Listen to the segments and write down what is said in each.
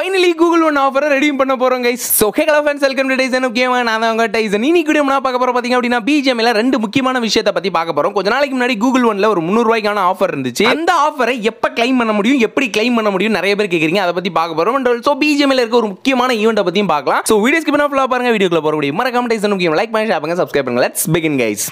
Finally Google one ஆஃபரை ரெடியும் பண்ண போறோம் guys so hey hello fans welcome to Tyson முக்கியமாக நான் தான் உங்க டைசன் இன்னைக்கு வீடியோ நான் பார்க்க போறோம் பார்த்தீங்க அப்படின்னா பிஜிஎம்ல ரெண்டு முக்கியமான விஷயத்தை பத்தி பார்க்க போறோம் கொஞ்ச நாளைக்கு முன்னாடி கூகுள் ஒன்ல ஒரு முந்நூறு ரூபாய்க்கான ஆஃபர் இருந்துச்சு அந்த ஆஃபரை எப்போ கிளைம் பண்ண முடியும் எப்படி கிளைம் பண்ண முடியும் நிறைய பேர் கேட்குறீங்க அதை பத்தி பார்க்க போறோம் அண்ட் ஆல்சோ பிஜிஎம்ல இருக்க ஒரு முக்கியமான ஈவெண்ட்டை பத்தியும் பார்க்கலாம் ஸோ வீடியோஸ்க்கு பின்னா ஃபுல்லாக பாருங்க வீடியோக்குள்ள போற முடியும் மறக்காம டைசன் முக்கியம் லைக் பண்ணி ஷேர் பண்ணுங்க சப்ஸ்கிரைப் பண்ணுங்க let's begin guys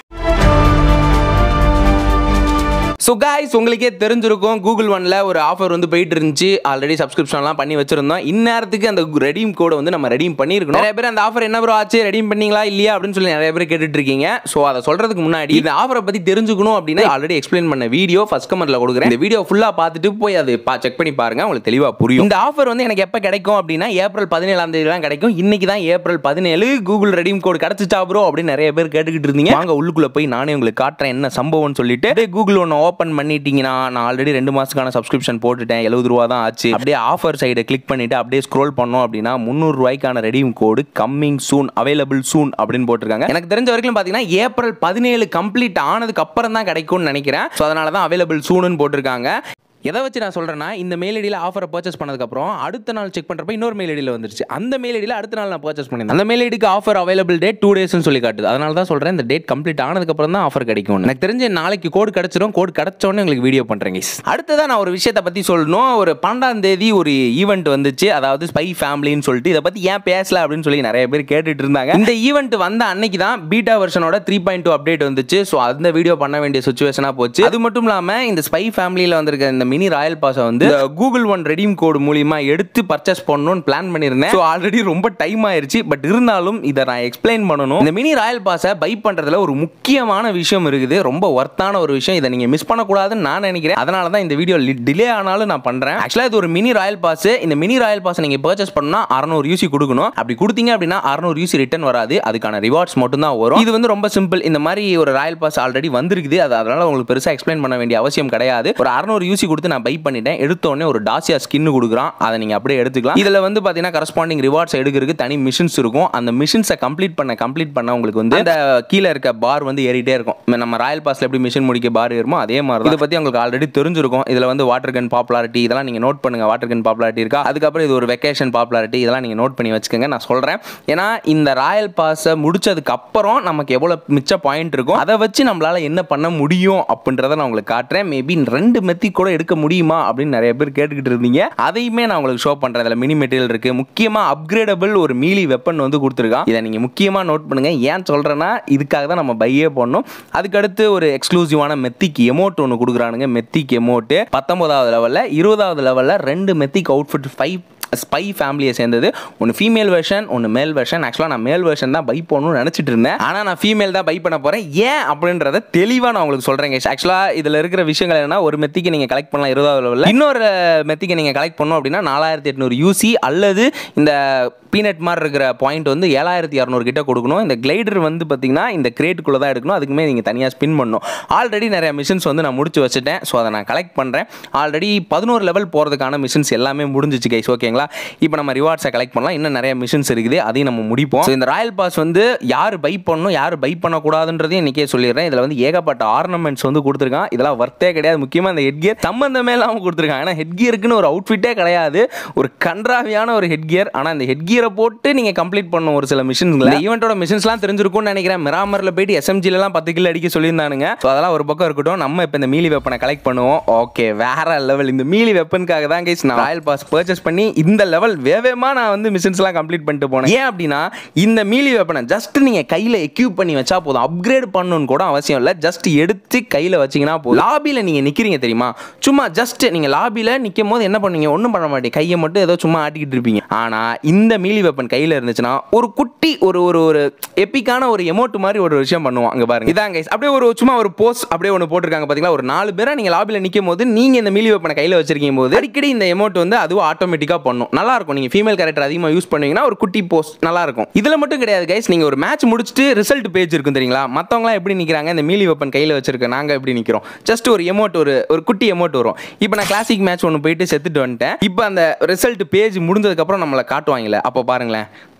so guys உங்களுக்கே தெரிஞ்சிருக்கும் கூகுள் ஒன்ல ஒரு ஆஃபர் வந்து போயிட்டு இருந்துச்சு ஆல்ரெடி சப்ஸ்கிரிப்ஷன்லாம் பண்ணி வச்சிருந்தோம் இந்நேரத்துக்கு அந்த ரெடீம் கோடை வந்து நம்ம ரெடீம் பண்ணியிருக்கணும் நிறைய பேர் அந்த ஆஃபர் என்ன ப்ரோ ஆச்சு ரெடீம் பண்ணீங்களா இல்லையா அப்படின்னு சொல்லி நிறைய பேர் கேட்டுட்டு இருக்கீங்க ஸோ அதை சொல்றதுக்கு முன்னாடி இந்த ஆஃபரை பத்தி தெரிஞ்சுக்கணும் அப்படின்னா ஆல்ரெடி எக்ஸ்பிளைன் பண்ண வீடியோ ஃபர்ஸ்ட் கமெண்ட்ல கொடுக்குறேன் இந்த வீடியோ ஃபுல்லாக பார்த்துட்டு போய் அதை செக் பண்ணி பாருங்க உங்களுக்கு தெளிவாக புரியும் இந்த ஆஃபர் வந்து எனக்கு எப்போ கிடைக்கும் அப்படின்னா ஏப்ரல் பதினேழாம் தேதி தான் கிடைக்கும் இன்னைக்கு தான் ஏப்ரல் பதினேழு கூகுள் ரெடீம் கோடு கிடைச்சிச்சா ப்ரோ அப்படின்னு நிறைய பேர் கேட்டுக்கிட்டு இருந்தீங்க வாங்க உள்ளுக்குள்ள போய் நானே உங்களுக்கு காட்டுறேன் என்ன சம்பவம்னு சொல்லிட்டு அப்படியே கூகுள் ஒன்று ஓப்பன் பண்ணிட்டீங்கன்னா நான் ஆல்ரெடி ரெண்டு மாசத்துக்கான சப்ஸ்கிரிப்ஷன் போட்டுட்டேன் எழுபது ரூபா தான் ஆச்சு அப்படியே ஆஃபர் சைடை கிளிக் பண்ணிட்டு அப்படியே ஸ்க்ரோல் பண்ணோம் அப்படின்னா முந்நூறு ரூபாய்க்கான redeem code coming soon available soon அப்படின்னு போட்டிருக்காங்க எனக்கு தெரிஞ்ச வரைக்கும் பார்த்தீங்கன்னா ஏப்ரல் பதினேழு கம்ப்ளீட் ஆனதுக்கு அப்புறம் தான் கிடைக்கும்னு நினைக்கிறேன் ஸோ அதனால தான் அவைலபிள் சூனுன்னு போட்டிருக்காங்க எதை வச்சு நான் சொல்கிறேன்னா இந்த மெயில் ஐடியில் ஆஃபரை பர்ச்சேஸ் பண்ணதுக்கப்புறம் அடுத்த நாள் செக் பண்ணுறப்ப இன்னொரு மெயில் ஐடியில் வந்துருச்சு அந்த மெயில் ஐடியில் அடுத்த நாள் நான் பர்ச்சேஸ் பண்ணியிருந்தேன் அந்த மெயில் ஐடிக்கு ஆஃபர் அவைலபிள் டேட் டூ டேஸ்னு சொல்லி காட்டுது அதனால தான் சொல்கிறேன் இந்த டேட் கம்ப்ளீட் ஆனதுக்கப்புறம் தான் ஆஃபர் கிடைக்கும் எனக்கு தெரிஞ்ச நாளைக்கு கோடு கிடச்சிரும் கோடு கிடச்சோடனே உங்களுக்கு வீடியோ பண்ணுறேங்க அடுத்ததான் நான் ஒரு விஷயத்தை பற்றி சொல்லணும் ஒரு பன்னெண்டாம் தேதி ஒரு ஈவெண்ட் வந்துச்சு அதாவது ஸ்பை ஃபேமிலின்னு சொல்லிட்டு இதை பற்றி ஏன் பேசல அப்படின்னு சொல்லி நிறைய பேர் கேட்டுட்டு இருந்தாங்க இந்த ஈவெண்ட் வந்த அன்னைக்கு தான் பீட்டா வெர்ஷனோட த்ரீ பாயிண்ட் டூ அப்டேட் வந்துச்சு ஸோ அந்த வீடியோ பண்ண வேண்டிய சுச்சுவேஷனாக போச்சு அது மட்டும் இல்லாமல் இந்த ஸ்பை ஃபேமிலியில் வந்திருக்க இந்த மினி ராயல் பாஸை வந்து கூகுள் ஒன் ரெடீம் கோடு மூலியமா எடுத்து பர்ச்சேஸ் பண்ணணும்னு பிளான் பண்ணியிருந்தேன் ஸோ ஆல்ரெடி ரொம்ப டைம் ஆயிருச்சு பட் இருந்தாலும் இதை நான் எக்ஸ்பிளைன் பண்ணணும் இந்த மினி ராயல் பாஸை பை பண்றதுல ஒரு முக்கியமான விஷயம் இருக்குது ரொம்ப ஒர்த்தான ஒரு விஷயம் இதை நீங்க மிஸ் பண்ணக்கூடாதுன்னு நான் நினைக்கிறேன் அதனால தான் இந்த வீடியோ டிலே ஆனாலும் நான் பண்றேன் ஆக்சுவலாக இது ஒரு மினி ராயல் பாஸ் இந்த மினி ராயல் பாஸ் நீங்க பர்ச்சேஸ் பண்ணா அறநூறு யூசி கொடுக்கணும் அப்படி கொடுத்தீங்க அப்படின்னா அறநூறு யூசி ரிட்டர்ன் வராது அதுக்கான ரிவார்ட்ஸ் மட்டும் தான் வரும் இது வந்து ரொம்ப சிம்பிள் இந்த மாதிரி ஒரு ராயல் பாஸ் ஆல்ரெடி வந்திருக்குது அது அதனால உங்களுக்கு பெருசாக எக்ஸ்பிளைன் பண்ண வேண்டிய அவசியம் கிடையாது ஒரு அறநூறு யூசி கொடுத்து நான் பை பண்ணிட்டேன் எடுத்தோடனே ஒரு டாசியா ஸ்கின் கொடுக்குறான் அதை நீங்கள் அப்படியே எடுத்துக்கலாம் இதில் வந்து பார்த்தீங்கன்னா கரஸ்பாண்டிங் ரிவார்ட்ஸ் எடுக்கிறதுக்கு தனி மிஷின்ஸ் இருக்கும் அந்த மிஷின்ஸை கம்ப்ளீட் பண்ண கம்ப்ளீட் பண்ண உங்களுக்கு வந்து இந்த கீழே இருக்க பார் வந்து ஏறிட்டே இருக்கும் நம்ம ராயல் பாஸ்ல எப்படி மிஷின் முடிக்க பார் ஏறுமோ அதே மாதிரி இதை பற்றி உங்களுக்கு ஆல்ரெடி தெரிஞ்சிருக்கும் இதில் வந்து வாட்டர் கன் பாப்புலாரிட்டி இதெல்லாம் நீங்கள் நோட் பண்ணுங்க வாட்டர் கன் பாப்புலாரிட்டி இருக்கா அதுக்கப்புறம் இது ஒரு வெக்கேஷன் பாப்புலாரிட்டி இதெல்லாம் நீங்கள் நோட் பண்ணி வச்சுக்கோங்க நான் சொல்கிறேன் ஏன்னா இந்த ராயல் பாஸை முடிச்சதுக்கு அப்புறம் நமக்கு எவ்வளோ மிச்ச பாயிண்ட் இருக்கும் அதை வச்சு நம்மளால என்ன பண்ண முடியும் அப்படின்றத நான் உங்களுக்கு காட்டுறேன் மேபி ரெண்டு மெத்தி கூட எடுக்க முடியுமா அப்படின்னு நிறைய பேர் கேட்டுக்கிட்டு இருந்தீங்க அதையுமே நான் உங்களுக்கு ஷோ பண்ணுறேன் இதில் மினி மெட்டீரியல் இருக்குது முக்கியமாக அப்கிரேடபிள் ஒரு மீலி வெப்பன் வந்து கொடுத்துருக்கான் இதை நீங்கள் முக்கியமாக நோட் பண்ணுங்கள் ஏன் சொல்கிறேன்னா இதுக்காக தான் நம்ம பையே பண்ணோம் அதுக்கடுத்து ஒரு எக்ஸ்க்ளூசிவான மெத்திக் எமோட் ஒன்று கொடுக்குறானுங்க மெத்திக் எமோட்டு பத்தொன்பதாவது லெவலில் இருபதாவது லெவலில் ரெண்டு மெத்திக் அவுட்ஃபிட் ஃபைவ் ஸ்பை ஃபேமிலியை சேர்ந்தது ஒன்று ஃபீமேல் வெர்ஷன் ஒன்று மேல் வெர்ஷன் ஆக்சுவலாக நான் மேல் வெர்ஷன் தான் பை பண்ணணும்னு நினச்சிட்டு இருந்தேன் ஆனால் நான் ஃபீமேல் தான் பை பண்ண போகிறேன் ஏன் அப்படின்றத தெளிவாக நான் உங்களுக்கு சொல்கிறேன் ஆக்சுவலாக இதில் இருக்கிற விஷயங்கள் என்னன்னா ஒரு மெத்திக்கு நீங்கள் கலெக்ட் பண்ணலாம் இருபதாவது லெவலில் இன்னொரு மெத்திக்கு நீங்கள் கலெக்ட் பண்ணோம் அப்படின்னா நாலாயிரத்தி எட்நூறு யூசி அல்லது இந்த பீனட் மாதிரி இருக்கிற பாயிண்ட் வந்து ஏழாயிரத்தி இரநூறு கிட்ட கொடுக்கணும் இந்த கிளைடர் வந்து பார்த்தீங்கன்னா இந்த கிரேட்டுக்குள்ளே தான் எடுக்கணும் அதுக்குமே நீங்கள் தனியாக ஸ்பின் பண்ணணும் ஆல்ரெடி நிறைய மிஷின்ஸ் வந்து நான் முடிச்சு வச்சுட்டேன் ஸோ அதை நான் கலெக்ட் பண்ணுறேன் ஆல்ரெடி பதினோரு லெவல் போகிறதுக்கான மிஷின்ஸ் எல்லாமே முடிஞ்சிச்சு கைஸ் ஓகேங்களா இப்போ நம்ம ரிவார்ட்ஸை கலெக்ட் பண்ணலாம் இன்னும் நிறைய மிஷின்ஸ் இருக்குது அதையும் நம்ம முடிப்போம் ஸோ இந்த ராயல் பாஸ் வந்து யார் பை பண்ணணும் யார் பை பண்ணக்கூடாதுன்றதையும் இன்றைக்கே சொல்லிடுறேன் இதில் வந்து ஏகப்பட்ட ஆர்னமெண்ட்ஸ் வந்து கொடுத்துருக்கான் இதெல்லாம் வர்த்தே கிடையாது முக்கியமாக இந்த ஹெட் கியர் சம்மந்தமே இல்லாமல் கொடுத்துருக்காங்க ஏன்னா ஹெட் கியருக்குன்னு ஒரு அவுட்ஃபிட்டே கிடையாது ஒரு கன்றாவியான ஒரு ஹெட் கியர் ஆனால் இந்த ஹெட் கியரை போட்டு நீங்கள் கம்ப்ளீட் பண்ணும் ஒரு சில மிஷின்ஸ்ல ஈவெண்ட்டோட மிஷின்ஸ்லாம் தெரிஞ்சிருக்கும்னு நினைக்கிறேன் மிராமரில் போயிட்டு எஸ்எம்ஜிலலாம் பத்து கிலோ அடிக்க சொல்லியிருந்தானுங்க ஸோ அதெல்லாம் ஒரு பக்கம் இருக்கட்டும் நம்ம இப்போ இந்த மீலி வெப்பனை கலெக்ட் பண்ணுவோம் ஓகே வேற லெவல் இந்த மீலி வெப்பனுக்காக தான் கைஸ் நான் ராயல் பாஸ் பர்ச்சேஸ் பண்ணி இந்த லெவல் வேகமாக நான் வந்து மிஷின்ஸ்லாம் கம்ப்ளீட் பண்ணிட்டு போனேன் ஏன் அப்படின்னா இந்த மீலி வெப்பனை ஜஸ்ட் நீங்கள் கையில் எக்யூப் பண்ணி வச்சா போதும் அப்கிரேட் பண்ணணும்னு கூட அவசியம் இல்லை ஜஸ்ட் எடுத்து கையில் வச்சிங்கன்னா போதும் லாபியில் நீங்கள் நிற்கிறீங்க தெரியுமா சும்மா ஜஸ்ட் நீங்கள் லாபியில் நிற்கும் போது என்ன பண்ணுவீங்க ஒன்றும் பண்ண மாட்டீங்க கையை மட்டும் ஏதோ சும்மா ஆட்டிக்கிட்டு இருப்பீங்க ஆனால் இந்த மீலி வெப்பன் கையில் இருந்துச்சுன்னா ஒரு குட்டி ஒரு ஒரு ஒரு எப்பிக்கான ஒரு எமோட் மாதிரி ஒரு விஷயம் பண்ணுவோம் அங்கே பாருங்க இதான் கைஸ் அப்படியே ஒரு சும்மா ஒரு போஸ்ட் அப்படியே ஒன்று போட்டிருக்காங்க பார்த்தீங்களா ஒரு நாலு பேரை நீங்கள் லாபியில் நிற்கும் போது நீங்கள் இந்த மீலி வெப்பனை கையில் வச்சிருக்கும் போது அடிக்கடி இந்த எமோட் வந்து அதுவும் ஆட்டோமேட்டிக்காக பண்ணும் நல்லா இருக்கும் நீங்கள் ஃபீமேல் கேரக்டர் அதிகமாக யூஸ் பண்ணுவீங்கன்னா ஒரு குட்டி போஸ்ட் நல்லா இருக்கும் இதில் மட்டும் கிடையாது கைஸ் நீங்கள் ஒரு மேட்ச் முடிச்சுட்டு ரிசல்ட் பேஜ் இருக்கும் தெரியுங்களா மற்றவங்களாம் எப்படி நிற்கிறாங்க இந்த மீலி வெப்பன் கையில் வச்சிருக்கேன் நாங்கள் எப்படி நிற்கிறோம் ஜஸ்ட் ஒரு எமோட் ஒரு ஒரு குட்டி எமோட் வரும் இப்போ நான் கிளாசிக் மேட்ச் ஒன்று போயிட்டு செத்துட்டு வந்துட்டேன் இப்போ அந்த ரிசல்ட் பேஜ் முடிஞ்சதுக்கப்புறம் நம்மளை காட்டுவாங்கல்ல அப்போ பாருங்களேன்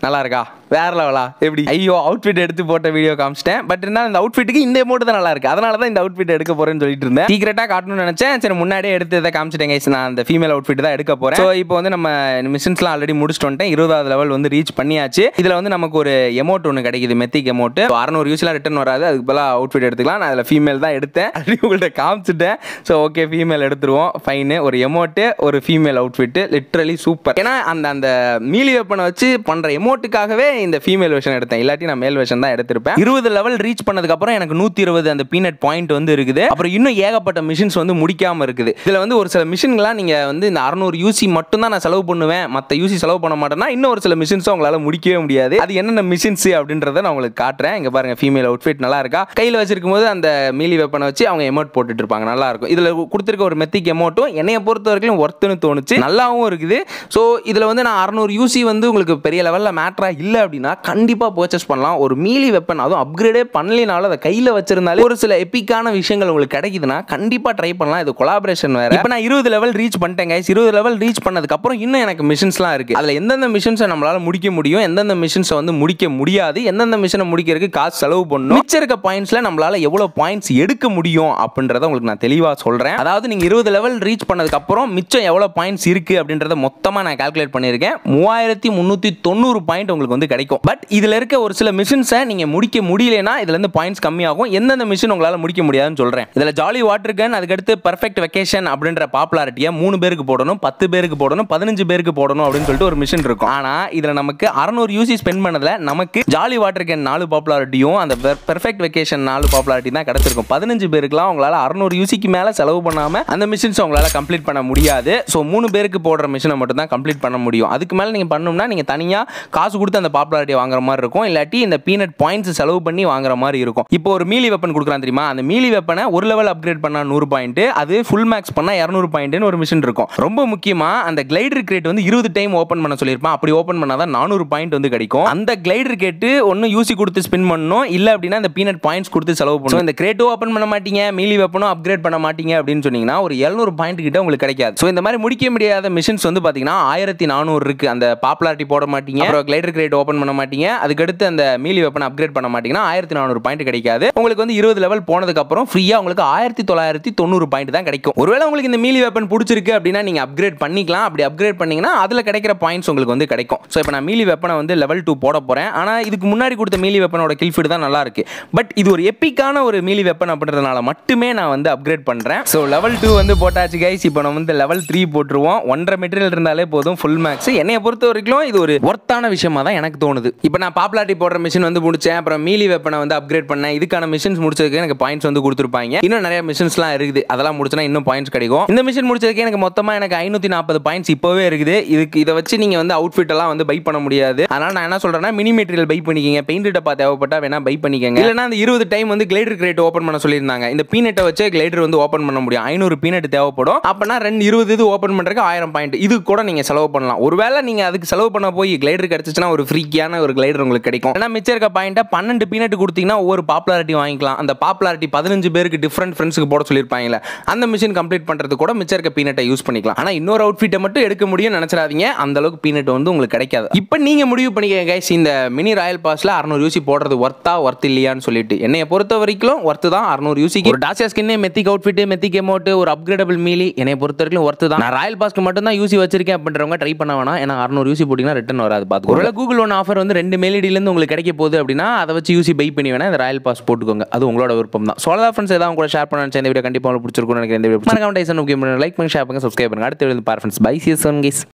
நல்லா இருக்கா வேற லெவலா எப்படி ஐயோ அவுட்ஃபிட் எடுத்து போட்ட வீடியோ காமிச்சிட்டேன் பட் இருந்தாலும் இந்த அவுட்ஃபிட்டுக்கு இந்த அமௌண்ட் தான் நல்லா இருக்கு அதனால தான் இந்த அவுட்ஃபிட் எடுக்க போறேன்னு சொல்லிட்டு இருந்தேன் சீக்கிரட்டா காட்டணும்னு நினைச்சேன் சரி முன்னாடியே எடுத்து இதை காமிச்சிட்டேன் guys. நான் அந்த ஃபீமேல் அவுட்ஃபிட் தான் எடுக்க போறேன் ஸோ இப்போ வந்து நம்ம மிஷின்ஸ்லாம் ஆல்ரெடி முடிச்சுட்டு வந்துட்டேன் இருபதாவது லெவல் வந்து ரீச் பண்ணியாச்சு இதுல வந்து நமக்கு ஒரு எமௌண்ட் ஒன்று கிடைக்குது மெத்திக் எமௌண்ட் அறநூறு யூஸ்லாம் ரிட்டர்ன் வராது அதுக்கு பதிலாக அவுட்ஃபிட் எடுத்துக்கலாம் நான் அதில் ஃபீமேல் தான் எடுத்தேன் அப்படி உங்கள்கிட்ட காமிச்சிட்டேன் ஸோ ஓகே ஃபீமேல் எடுத்துருவோம் ஃபைனு ஒரு எமௌண்ட்டு ஒரு ஃபீமேல் அவுட்ஃபிட்டு லிட்ரலி சூப்பர் ஏன்னா அந்த அந்த மீலி வெப்பனை வச்சு பண்ற எமௌண்ட்டுக்காகவே இந்த ஃபீமேல் வெர்ஷன் எடுத்தேன் இல்லாட்டி நான் மேல் வெர்ஷன் தான் எடுத்திருப்பேன் இருபது லெவல் ரீச் பண்ணதுக்கு அப்புறம் எனக்கு நூத்தி இருபது அந்த பீனட் பாயிண்ட் வந்து இருக்குது அப்புறம் இன்னும் ஏகப்பட்ட மிஷின்ஸ் வந்து முடிக்காம இருக்குது இதுல வந்து ஒரு சில மிஷின்லாம் நீங்க வந்து இந்த அறுநூறு யூசி மட்டும் தான் நான் செலவு பண்ணுவேன் மத்த யூசி செலவு பண்ண மாட்டேன்னா இன்னும் ஒரு சில மிஷின்ஸ் உங்களால முடிக்கவே முடியாது அது என்னென்ன மிஷின்ஸ் அப்படின்றத நான் உங்களுக்கு காட்டுறேன் இங்க பாருங்க ஃபீமேல் அவுட்ஃபிட் நல்லா இருக்கா கையில் வச்சிருக்கும் போது அந்த மீலி வெப்பனை வச்சு அவங்க எமௌண்ட் போட்டுட்டு இருப்பாங்க நல்லா இருக்கும் இதுல கொடுத்துருக்க ஒரு மெத்திக் எமௌண்ட்டும் என்னைய பொறுத்த வரைக்கும் ஒர்த்துன்னு தோணுச்சு நல்லாவும் இருக்குது ஸோ இதில் வந்து நான் அறநூறு யூசி வந்து உங்களுக்கு பெரிய லெவலில் மேட்ரா இல்லை அப்படின்னா கண்டிப்பாக பர்ச்சேஸ் பண்ணலாம் ஒரு மீலி வெப்பன் அதுவும் அப்கிரேடே பண்ணலினாலும் அதை கையில் வச்சிருந்தாலே ஒரு சில எப்பிக்கான விஷயங்கள் உங்களுக்கு கிடைக்குதுன்னா கண்டிப்பாக ட்ரை பண்ணலாம் இது கொலாபரேஷன் வேற இப்போ நான் இருபது லெவல் ரீச் பண்ணிட்டேன் guys இருபது லெவல் ரீச் பண்ணதுக்கப்புறம் இன்னும் எனக்கு மிஷின்ஸ்லாம் இருக்குது அதில் எந்தெந்த மிஷின்ஸை நம்மளால முடிக்க முடியும் எந்தெந்த மிஷின்ஸை வந்து முடிக்க முடியாது எந்தெந்த மிஷினை முடிக்கிறதுக்கு காசு செலவு பண்ணணும் மிச்சம் இருக்க பாயிண்ட்ஸில் நம்மளால எவ்வளோ பாயிண்ட்ஸ் எடுக்க முடியும் அப்படின்றத உங்களுக்கு நான் தெளிவாக சொல்கிறேன் அதாவது நீங்கள் இருபது லெவல் ரீச் பண்ணதுக்கப்புறம் மிச்சம் எவ்வளோ பாயிண்ட்ஸ் இருக்குது அப்படின்றத மொத்தமாக நான் கால்குலேட் பண்ணியிருக்கேன் மூவாயிரத்தி முந்நூற்றி தொண்ணூறு பாயிண்ட் உங்களுக்கு வந்து கிடைக்கும் பட் இதில் இருக்க ஒரு சில மிஷின்ஸை நீங்கள் முடிக்க முடியலனா இதுலேருந்து பாயிண்ட்ஸ் கம்மியாகும் எந்தெந்த மிஷின் உங்களால் முடிக்க முடியாதுன்னு சொல்கிறேன் இதில் ஜாலி வாட்டர் கன் அதுக்கடுத்து பர்ஃபெக்ட் வெக்கேஷன் அப்படின்ற பாப்புலாரிட்டியை மூணு பேருக்கு போடணும் பத்து பேருக்கு போடணும் பதினஞ்சு பேருக்கு போடணும் அப்படின்னு சொல்லிட்டு ஒரு மிஷின் இருக்கும் ஆனால் இதில் நமக்கு அறநூறு யூசி ஸ்பெண்ட் பண்ணதில் நமக்கு ஜாலி வாட்டர் கேன் நாலு பாப்புலாரிட்டியும் அந்த பெர்ஃபெக்ட் வெக்கேஷன் நாலு பாப்புலாரிட்டி தான் கிடச்சிருக்கும் பதினஞ்சு பேருக்குலாம் உங்களால் அறநூறு யூசிக்கு மேலே செலவு பண்ணாமல் அந்த மிஷின்ஸ் உங்களால் கம்ப்ளீட் பண்ண முடியாது ஸோ மூணு பேருக்கு போடுற மிஷினை மட்டும் தான் கம்ப்ளீட் பண்ண முடியும் அதுக்கு மேலே நீங்கள் பண்ணணும்னா நீங்கள் தனியாக காசு கொடுத்து அந்த பாப்புலாரிட்டி வாங்குற மாதிரி இருக்கும் இல்லாட்டி இந்த பீனட் பாயிண்ட்ஸ் செலவு பண்ணி வாங்குற மாதிரி இருக்கும் இப்போ ஒரு மீலி வெப்பன் கொடுக்குறான் தெரியுமா அந்த மீலி வெப்பனை ஒரு லெவல் அப்கிரேட் பண்ணால் நூறு பாயிண்ட் அது ஃபுல் மேக்ஸ் பண்ணால் இரநூறு பாயிண்ட்னு ஒரு மிஷின் இருக்கும் ரொம்ப முக்கியமாக அந்த கிளைடர் கிரேட் வந்து இருபது டைம் ஓப்பன் பண்ண சொல்லியிருப்பான் அப்படி ஓப்பன் பண்ணால் தான் நானூறு பாயிண்ட் வந்து கிடைக்கும் அந்த கிளைடர் கேட்டு ஒன்று யூசி கொடுத்து ஸ்பின் பண்ணணும் இல்லை அப்படின்னா இந்த பீனட் பாயிண்ட்ஸ் கொடுத்து செலவு பண்ணணும் இந்த கிரேட்டும் ஓப்பன் பண்ண மாட்டீங்க மீலி வெப்பனும் அப்கிரேட் பண்ண மாட்டீங்க அப்படின்னு சொன்னீங்கன்னா ஒரு எழுநூறு பாயிண்ட் கிட்ட உங்களுக்கு கிடைக்காது ஸோ இந்த மாதிரி முடிக்க முடியாத மிஷின்ஸ் வந்து பார்த்தீங்கன்னா ஆயிரத்தி நானூறு இருக்கு அந்த பாப்புலாரிட்டி போட மாட்டீங்க அப்புறம் கிளைடர் கிரேட் ஓப்பன் பண்ண மாட்டீங்க அதுக்கடுத்து அந்த மீலி வெப்பன் அப்கிரேட் பண்ண மாட்டீங்கன்னா ஆயிரத்தி நானூறு பாயிண்ட் கிடைக்காது உங்களுக்கு வந்து இருபது லெவல் போனதுக்கு அப்புறம் ஃப்ரீயா உங்களுக்கு ஆயிரத்தி தொள்ளாயிரத்தி தொண்ணூறு பாயிண்ட் தான் கிடைக்கும் ஒருவேளை உங்களுக்கு இந்த மீலி வெப்பன் பிடிச்சிருக்கு அப்படின்னா நீங்க அப்கிரேட் பண்ணிக்கலாம் அப்படி அப்கிரேட் பண்ணீங்கன்னா அதுல கிடைக்கிற பாயிண்ட்ஸ் உங்களுக்கு வந்து கிடைக்கும் ஸோ இப்போ நான் மீலி வெப்பனை வந்து லெவல் டூ போட போறேன் ஆனா இதுக்கு முன்னாடி கொடுத்த மீலி வெப்பனோட கில்ஃபிட் தான் நல்லா இருக்கு பட் இது ஒரு எப்பிக்கான ஒரு மீலி வெப்பன் அப்படின்றதுனால மட்டுமே நான் வந்து அப்கிரேட் பண்றேன் ஸோ லெவல் டூ வந்து போட்டாச்சு கைஸ் இப்போ நம்ம வந்து லெவல் த்ரீ போட்டுருவோம் ஒன்றரை மெட்டீரியல் இருந்தாலே போதும் ஃபுல் மேக்ஸ் என்னைய பொறுத்த வரைக்கும் இது ஒரு ஒர்த்தான விஷயமா தான் எனக்கு தோணுது இப்போ நான் பாப்புலாரிட்டி போடுற மிஷின் வந்து முடிச்சேன் அப்புறம் மீலி வெப்பனை வந்து அப்கிரேட் பண்ணேன் இதுக்கான மிஷின்ஸ் முடிச்சதுக்கு எனக்கு பாயிண்ட்ஸ் வந்து கொடுத்துருப்பாங்க இன்னும் நிறைய மிஷின்ஸ்லாம் இருக்குது அதெல்லாம் முடிச்சுனா இன்னும் பாயிண்ட்ஸ் கிடைக்கும் இந்த மிஷின் முடிச்சதுக்கு எனக்கு மொத்தமாக எனக்கு ஐநூற்றி நாற்பது பாயிண்ட்ஸ் இப்போவே இருக்குது இதுக்கு இதை வச்சு நீங்கள் வந்து அவுட்ஃபிட் எல்லாம் வந்து பை பண்ண முடியாது அதனால நான் என்ன சொல்றேன்னா மினி மெட்டீரியல் பை பண்ணிக்கங்க பெயிண்ட் டப்பா தேவைப்பட்டா வேணா பை பண்ணிக்கங்க இல்லைனா அந்த இருபது டைம் வந்து கிளைடர் கிரேட் ஓப்பன் பண்ண சொல்லியிருந்தாங்க இந்த பீனட்டை வச்சு கிளைடர் வந்து ஓப்பன் பண்ண முடியும் ஐநூறு பீனட் தேவைப்படும் அப்பனா ரெண்டு இருபது இது ஓப்பன் பண்றதுக்கு ஆயிரம் பாயிண்ட் இது கூட நீங்க செலவு பண்ணலாம் ஒருவேளை நீங்க அதுக்கு செலவு பண்ண போய் கிளைடர் கிடைச்சிச்சுன்னா ஒரு ஃப்ரீக்கியான ஒரு கிளைடர் உங்களுக்கு கிடைக்கும் ஏன்னா மிச்சம் இருக்க பாயிண்ட்டை பன்னெண்டு பீனட் கொடுத்தீங்கன்னா ஒவ்வொரு பாப்புலாரிட்டி வாங்கிக்கலாம் அந்த பாப்புலாரிட்டி பதினஞ்சு பேருக்கு டிஃப்ரெண்ட் ஃப்ரெண்ட்ஸுக்கு போட சொல்லியிருப்பாங்களே அந்த மிஷின் கம்ப்ளீட் பண்றது கூட மிச்சம் இருக்க பீனட்டை யூஸ் பண்ணிக்கலாம் ஆனா இன்னொரு அவுட்ஃபிட்டை மட்டும் எடுக்க முடியும்னு நினைச்சிடாதீங்க அந்த அளவுக்கு பீனட் வந்து உங்களுக்கு கிடைக்காது இப்போ நீங்க முடிவு பண்ணிக்கங்க guys இந்த மினி ராயல் பாஸ்ல அறுநூறு யூசி போடுறது ஒர்த்தா ஒர்த் இல்லையான்னு சொல்லிட்டு என்னைய பொறுத்த வரைக்கும் ஒர்த்து தான் அறுநூறு யூசிக்கு ஒரு டாசியா skin mythic outfit mythic amount ஒரு அப்கிரேடபிள் மீலி என்னைய பொறுத்த வரைக்கும் ஒர்த்து தான் நான் ராயல் பாஸ்க்கு மட்டும் தான் யூசி வச்சிருக்கேன் அப்படின்றவங்க ட்ரை பண்ண வேணாம் ஏன்னா அறுநூறு யூசி போட்டிங்கன்னா ரிட்டன் வராது பார்த்து ஒருவேளை கூகுள் ஒன் ஆஃபர் வந்து ரெண்டு மேலிடிலேருந்து உங்களுக்கு கிடைக்க போகுது அப்படின்னா அதை வச்சு யூசி பை பண்ணி வேணா இந்த ராயல் பாஸ் போட்டுக்கோங்க அது உங்களோட விருப்பம் தான் சோலா ஃப்ரெண்ட்ஸ் ஏதாவது கூட ஷேர் பண்ண நினைச்சா இந்த வீடியோ கண்டிப்பாக உங்களுக்கு பிடிச்சிருக்கும் நினைக்கிறேன் இந்த வீடியோ மறக்காம லைக் பண்ணி ஷேர் பண்ணுங்க சப்ஸ்கிரைப் பண்ணுங்க அடுத்த வீடியோ பார் ஃப்ரெண்ட்ஸ் பை சீசன் கைஸ்